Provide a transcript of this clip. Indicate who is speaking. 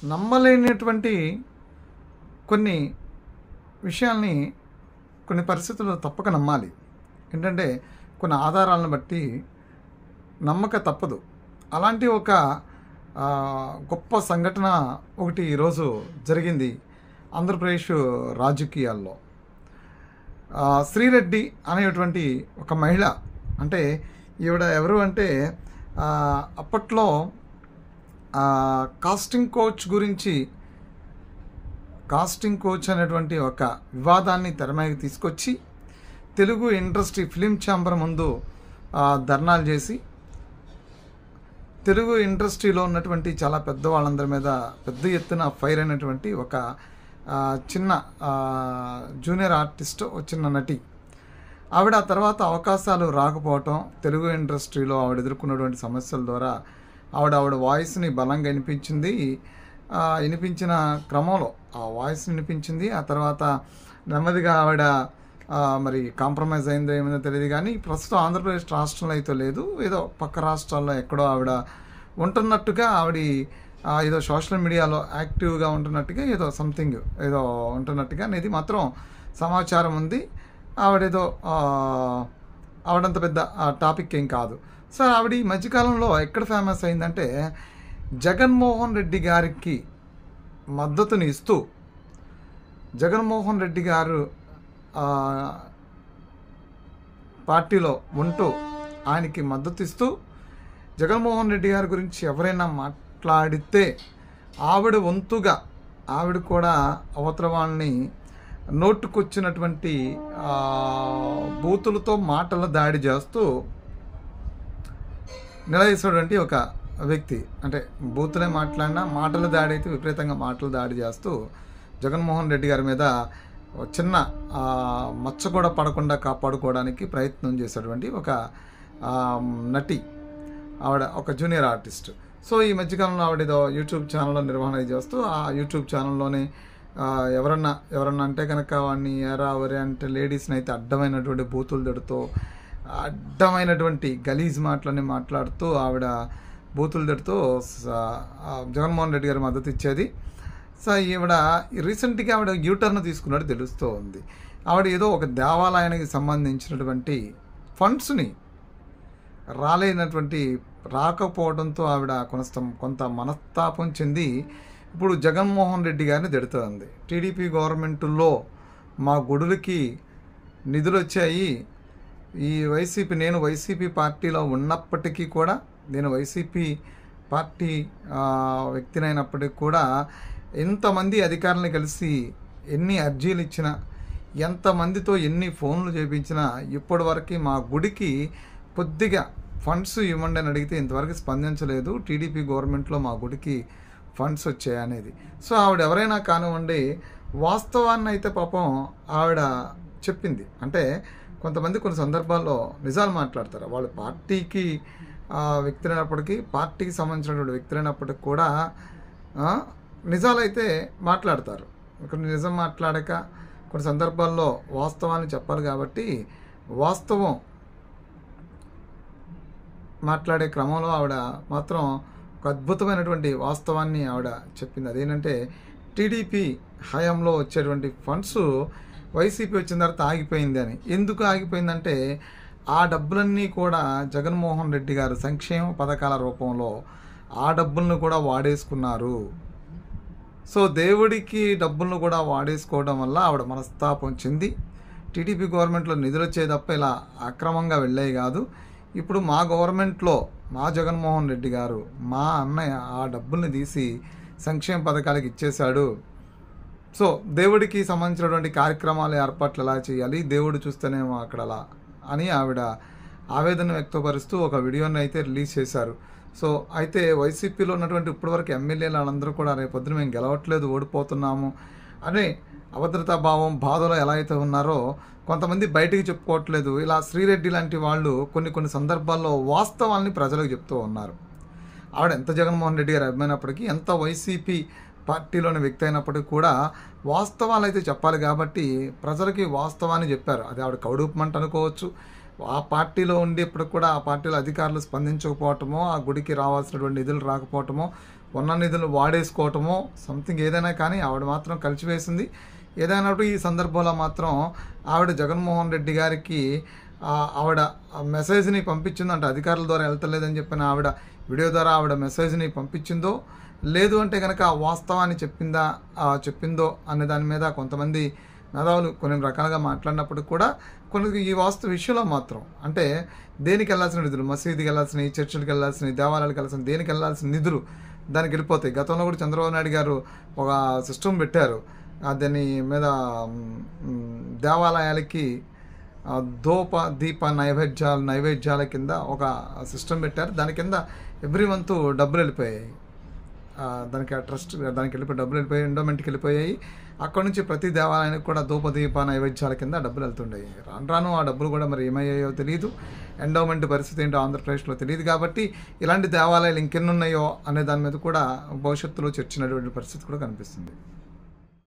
Speaker 1: నమ్మలేనటువంటి కొన్ని విషయాల్ని కొన్ని పరిస్థితుల్లో తప్పక నమ్మాలి ఏంటంటే కొన్ని ఆధారాలను బట్టి నమ్మక తప్పదు అలాంటి ఒక ఆ, గొప్ప సంఘటన ఒకటి ఈరోజు జరిగింది ఆంధ్రప్రదేశ్ రాజకీయాల్లో ఆ, శ్రీరెడ్డి అనేటువంటి ఒక మహిళ అంటే ఈవిడ ఎవరు అంటే ఆ, అప్పట్లో ఆ, కాస్టింగ్ కోచ్ గురించి కాస్టింగ్ కోచ్ అనేటువంటి ఒక వివాదాన్ని తెరమీదకి తీసుకొచ్చి తెలుగు ఇండస్ట్రీ ఫిలిం ఛాంబర్ ముందు ఆ, ధర్నాలు చేసి తెలుగు ఇండస్ట్రీలో ఉన్నటువంటి చాలా పెద్ద వాళ్ళందరి మీద పెద్ద ఎత్తున ఫైర్ అయినటువంటి ఒక ఆ, చిన్న ఆ, జూనియర్ ఆర్టిస్ట్ ఒక చిన్న నటి ఆవిడ ఆ తర్వాత అవకాశాలు రాకపోవటం తెలుగు ఇండస్ట్రీలో ఆవిడ ఎదుర్కొన్నటువంటి సమస్యల ద్వారా ఆవిడ ఆవిడ వాయిస్ని బలంగా వినిపించింది ఆ, వినిపించిన క్రమంలో ఆ వాయిస్ వినిపించింది ఆ తర్వాత నెమ్మదిగా ఆవిడ ఆ, మరి కాంప్రమైజ్ అయిందో ఏమైందో తెలియదు కానీ ప్రస్తుతం ఆంధ్రప్రదేశ్ రాష్ట్రంలో అయితే లేదు ఏదో పక్క రాష్ట్రాల్లో ఎక్కడో ఆవిడ ఉంటున్నట్టుగా ఆవిడ ఆ, ఏదో సోషల్ మీడియాలో యాక్టివ్గా ఉంటున్నట్టుగా ఏదో సంథింగ్ ఏదో ఉంటున్నట్టుగా అనేది మాత్రం సమాచారం ఉంది ఆవిడేదో ఆ, ఆవిడంత పెద్ద టాపిక్ ఏం కాదు సో ఆవిడ ఈ మధ్యకాలంలో ఎక్కడ ఫేమస్ అయిందంటే జగన్మోహన్ రెడ్డి గారికి మద్దతుని ఇస్తూ జగన్మోహన్ రెడ్డి గారు ఆ, పార్టీలో ఉంటూ ఆయనకి మద్దతు ఇస్తూ జగన్మోహన్ రెడ్డి గారి గురించి ఎవరైనా మాట్లాడితే ఆవిడ వంతుగా ఆవిడ కూడా అవతల వాళ్ళని నోటుకొచ్చినటువంటి ఆ, బూతులతో మాటల దాడి చేస్తూ నిలదీసినటువంటి ఒక వ్యక్తి అంటే బూతులే మాట్లాడినా మాటల దాడి అయితే విపరీతంగా మాటల దాడి చేస్తూ జగన్మోహన్ రెడ్డి గారి మీద ఒక చిన్న ఆ, మచ్చ కూడా పడకుండా కాపాడుకోవడానికి ప్రయత్నం చేసేటువంటి ఒక ఆ, నటి ఆవిడ ఒక జూనియర్ ఆర్టిస్ట్ సో ఈ మధ్యకాలంలో ఆవిడ ఏదో యూట్యూబ్ ఛానల్లో నిర్వహణ చేస్తూ ఆ యూట్యూబ్ ఛానల్లోనే ఆ, ఎవరన్నా ఎవరన్నా అంటే కనుక వాడిని ఎరా వరే అంటే లేడీస్ని అయితే అడ్డమైనటువంటి బూతులు తిడుతూ అడ్డమైనటువంటి గలీజ్ మాటలని మాట్లాడుతూ ఆవిడ బూతులు తిడుతూ స- ఆ జగన్మోహన్ రెడ్డి గారి మద్దతు ఇచ్చేది సో ఈవిడ రీసెంట్గా ఆవిడ యూటర్న్ తీసుకున్నట్టు తెలుస్తూ ఉంది ఆవిడ ఏదో ఒక దేవాలయానికి సంబంధించినటువంటి ఫండ్స్ని రాలేనటువంటి రాకపోవడంతో ఆవిడ కొంత కొంత మనస్తాపం చెంది ఇప్పుడు జగన్మోహన్ రెడ్డి గారిని తిడుతోంది టీడీపీ గవర్నమెంట్లో మా గుడులకి నిధులు వచ్చాయి ఈ వైసీపీ నేను వైసీపీ పార్టీలో ఉన్నప్పటికీ కూడా నేను వైసీపీ పార్టీ ఆ, వ్యక్తినైనప్పటికీ కూడా ఎంతమంది అధికారులను కలిసి ఎన్ని అర్జీలు ఇచ్చినా ఎంతమందితో ఎన్ని ఫోన్లు చేపించినా ఇప్పటివరకు మా గుడికి కొద్దిగా ఫండ్స్ ఇవ్వండి అని అడిగితే ఇంతవరకు స్పందించలేదు టీడీపీ గవర్నమెంట్లో మా గుడికి ఫండ్స్ వచ్చాయి అనేది సో ఆవిడ ఎవరైనా కానివ్వండి వాస్తవాన్ని అయితే పాపం ఆవిడ చెప్పింది అంటే కొంతమంది కొన్ని సందర్భాల్లో నిజాలు మాట్లాడతారు వాళ్ళు పార్టీకి ఆ, వ్యక్తులైనప్పటికీ పార్టీకి సంబంధించినటువంటి వ్యక్తులైనప్పటికీ కూడా ఆ, నిజాలైతే మాట్లాడతారు కొన్ని నిజం మాట్లాడక కొన్ని సందర్భాల్లో వాస్తవాన్ని చెప్పాలి కాబట్టి వాస్తవం మాట్లాడే క్రమంలో ఆవిడ మాత్రం ఒక అద్భుతమైనటువంటి వాస్తవాన్ని ఆవిడ చెప్పింది అదేంటంటే టీడీపీ హయాంలో వచ్చేటువంటి ఫండ్స్ వైసీపీ వచ్చిన తర్వాత ఆగిపోయింది అని ఎందుకు ఆగిపోయిందంటే ఆ డబ్బులన్నీ కూడా జగన్మోహన్ రెడ్డి గారు సంక్షేమ పథకాల రూపంలో ఆ డబ్బులను కూడా వాడేసుకున్నారు సో దేవుడికి డబ్బులను కూడా వాడేసుకోవడం వల్ల ఆవిడ మనస్తాపం చెంది టీడీపీ గవర్నమెంట్లో నిధులు వచ్చే తప్ప ఇలా అక్రమంగా వెళ్ళాయి కాదు ఇప్పుడు మా గవర్నమెంట్లో మా జగన్మోహన్ రెడ్డి గారు మా అన్నయ్య ఆ డబ్బుల్ని తీసి సంక్షేమ పథకాలకు ఇచ్చేశాడు సో దేవుడికి సంబంధించినటువంటి కార్యక్రమాలు ఏర్పాట్లు ఎలా చేయాలి దేవుడు చూస్తేనేమో అక్కడ అలా అని ఆవిడ ఆవేదన వ్యక్తపరుస్తూ ఒక వీడియోని అయితే రిలీజ్ చేశారు సో అయితే వైసీపీలో ఉన్నటువంటి ఇప్పటివరకు ఎమ్మెల్యేలు వాళ్ళందరూ కూడా రేపొద్దున మేము గెలవట్లేదు ఓడిపోతున్నాము అనే అభద్రతా భావం బాధలో ఎలా అయితే ఉన్నారో కొంతమంది బయటికి చెప్పుకోవట్లేదు ఇలా శ్రీరెడ్డి లాంటి వాళ్ళు కొన్ని కొన్ని సందర్భాల్లో వాస్తవాల్ని ప్రజలకు చెప్తూ ఉన్నారు ఆవిడ ఎంత జగన్మోహన్ రెడ్డి గారు అభిమానప్పటికీ ఎంత వైసీపీ పార్టీలోని వ్యక్తి అయినప్పటికీ కూడా వాస్తవాలు అయితే చెప్పాలి కాబట్టి ప్రజలకి వాస్తవాన్ని చెప్పారు అది ఆవిడ కౌడుపుమంట అనుకోవచ్చు ఆ పార్టీలో ఉండి ఇప్పుడు కూడా ఆ పార్టీలో అధికారులు స్పందించకపోవటమో ఆ గుడికి రావాల్సినటువంటి నిధులు రాకపోవటమో ఉన్న నిధులు వాడేసుకోవటమో సంథింగ్ ఏదైనా కానీ ఆవిడ మాత్రం కలిసివేసింది ఏదైనప్పుడు ఈ సందర్భంలో మాత్రం ఆవిడ జగన్మోహన్ రెడ్డి గారికి ఆ, ఆవిడ ఆ మెసేజ్ని పంపించిందంట అధికారుల ద్వారా వెళ్తలేదని చెప్పిన ఆవిడ వీడియో ద్వారా ఆవిడ మెసేజ్ని పంపించిందో లేదు అంటే కనుక ఆ వాస్తవాన్ని చెప్పిందా ఆ, చెప్పిందో అనే దాని మీద కొంతమంది మేధావులు కొన్ని రకాలుగా మాట్లాడినప్పుడు కూడా కొన్ని ఈ వాస్తు విషయంలో మాత్రం అంటే దేనికి వెళ్ళాల్సిన నిధులు మసీదుకి వెళ్ళాల్సిన చర్చిలకు వెళ్ళాల్సిన దేవాలయాలకు వెళ్ళాల్సిన దేనికి వెళ్ళాల్సిన నిధులు దానికి వెళ్ళిపోతాయి గతంలో కూడా చంద్రబాబు నాయుడు గారు ఒక సిస్టమ్ పెట్టారు ఆ దాని మీద మ్, దేవాలయాలకి ఆ, ధూప దీప నైవేద్యాలు నైవేద్యాల కింద ఒక సిస్టమ్ పెట్టారు దాని కింద ఎవ్రీ మంత్ డబ్బులు వెళ్ళిపోయాయి ఆ, దానికి ఆ ట్రస్ట్ దానికి వెళ్ళిపోయి డబ్బులు వెళ్ళిపోయి ఎండోమెంట్కి వెళ్ళిపోయాయి అక్కడ నుంచి ప్రతి దేవాలయానికి కూడా ధూపదీప నైవేద్యాల కింద డబ్బులు వెళ్తుండేవి రాను రాను ఆ డబ్బులు కూడా మరి ఏమయ్యాయో తెలియదు ఎండోమెంట్ పరిస్థితి ఏంటో ఆంధ్రప్రదేశ్లో తెలియదు కాబట్టి ఇలాంటి దేవాలయాలు ఇంకెన్ని ఉన్నాయో అనే దాని మీద కూడా భవిష్యత్తులో చర్చినటువంటి పరిస్థితి కూడా కనిపిస్తుంది